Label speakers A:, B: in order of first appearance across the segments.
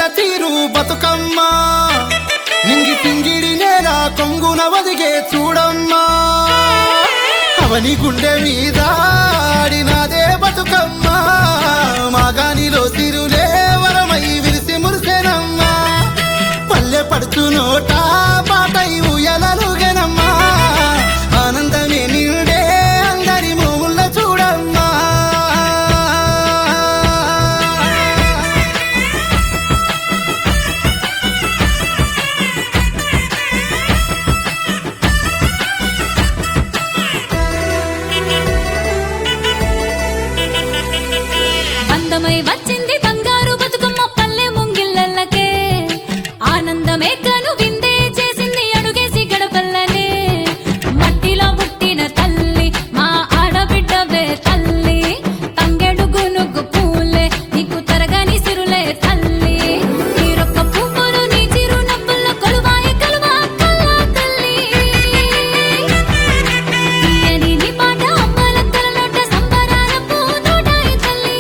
A: తెల్ల తీరు బతుకమ్మ నింగి పింగిడి నేల కొంగున వదిగే చూడమ్మా అవని గుండె మీద ఆడినాదే బతుకమ్మ మాగానిలో సిరులే వరమై విరిసి మురిసెనమ్మా పల్లె పడుచు నోట పాటై ఉయలలుగెనమ్మా ఆనందమే నిండే అందరి మూల చూడమ్మా
B: అందమై వచ్చింది బంగారు బతుకమ్మ పల్లె ముంగిళ్ళకే ఆనందమే కను విందే చేసింది అడుగేసి గడపల్లనే మట్టిలో పుట్టిన తల్లి మా ఆడబిడ్డవే తల్లి తంగెడు గునుగు పూలే నీకు తరగని సిరులే తల్లి నీరొక్క పువ్వులు నీ చిరు నవ్వుల్లో కొలువాయ కలువా కల్లా తల్లి తీయని నీ పాట అమ్మల తలలోట సంబరాల పూతోటాయి తల్లి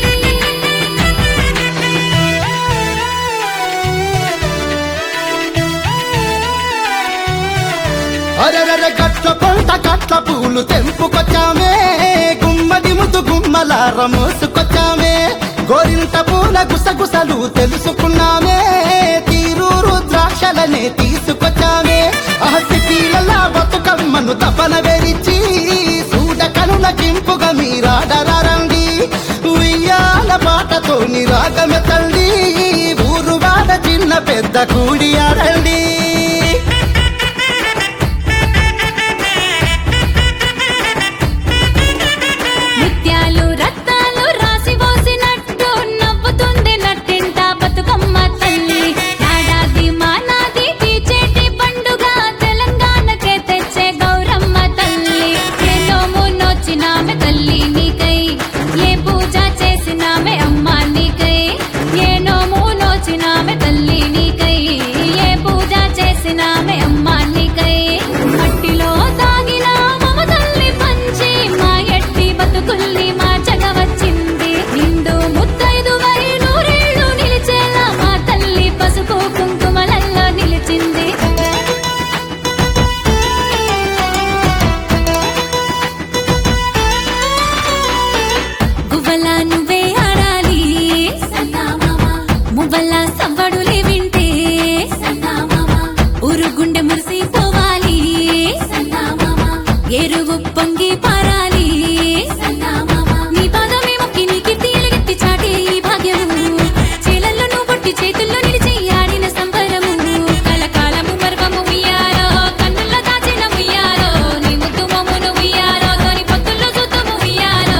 A: అరరర గట్ల పొంట కట్ల పూలు తెంపుకొచ్చామే గుమ్మడి ముద్దు గుమ్మలార మోసుకొచ్చామే గోరింట పూల గుసగుసలు తెలుసుకున్నామే తీరు రుద్రాక్షలనే తీసుకొచ్చామే అహసిటీలలా బతుకమ్మను తపన వెరిచి సూడ కనుల కింపుగా మీరాడరండి ఉయ్యాల పాటతో నిరాగమె తల్లి ఊరు వాడ చిన్న పెద్ద కూడి ఆడండి
B: ముత్యాలు రత్నాలు రాసి పోసినట్టు నవ్వుతుంది నట్టింట బతుకమ్మ తల్లి నాడాది మానాది తీచేటి పండుగ తెలంగాణకే తెచ్చే గౌరమ్మ తల్లి ఏ నోము నోచినామె తల్లి నీకై ఏ పూజ చేసినామె అమ్మ నీకై ఏ నోము నోచినామె తల్లి నీకై ఏ పూజ చేసినామె అమ్మ నీకై మట్టిలో దాగిన మమ తల్లి పంచి మా ఎట్టి బతుకుల్ని మా వచ్చింది నిండు ముత్తైదు వై నూరేళ్ళు నిలిచేలా మా తల్లి పసుపు కుంకుమలల్లో నిలిచింది గువ్వల నువ్వే ఆడాలి మువ్వల సవ్వడులే వింటే ఉరుగుండె మురిసిపోవాలి ఎరువు పొంగి పారాలి నీ పాదమే మొక్కి నీ కీర్తి ఎలుగెత్తి చాటే ఈ భాగ్యము చేలల్లో నువ్వు పొట్టి చేతుల్లో నిలిచి ఆడిన సంబరము కలకాలము మర్వము ఉయ్యాలో కన్నుల్లో దాచిన ఉయ్యాలో నీ ముద్దు మమ్మును ఉయ్యాలో తోని పొత్తుల్లో చూద్దాము ఉయ్యాలో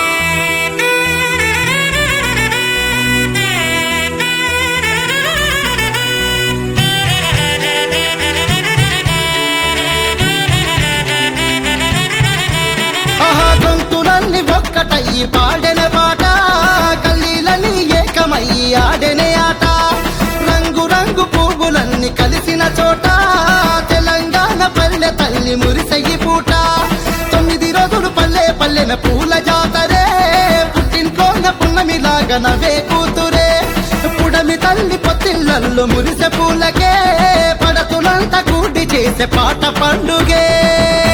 A: ఆహా గొంతులన్నీ ఒక్కటయ్యి పాడెన పాట కల్లీలని ఏకమయ్యి ఆడెనే ఆట రంగు రంగు పువ్వులన్నీ కలిసిన చోట తెలంగాణ పల్లె తల్లి మురిసెగి పూట తొమ్మిది రోజులు పల్లె పల్లెన పూల జాతరే పుట్టింట్లోన పున్నమిలాగా నవే కూతురే పుడమి తల్లి పొత్తిళ్ళల్లో మురిసె పూలకే పడతులంతా కూడి చేసే పాట పండుగే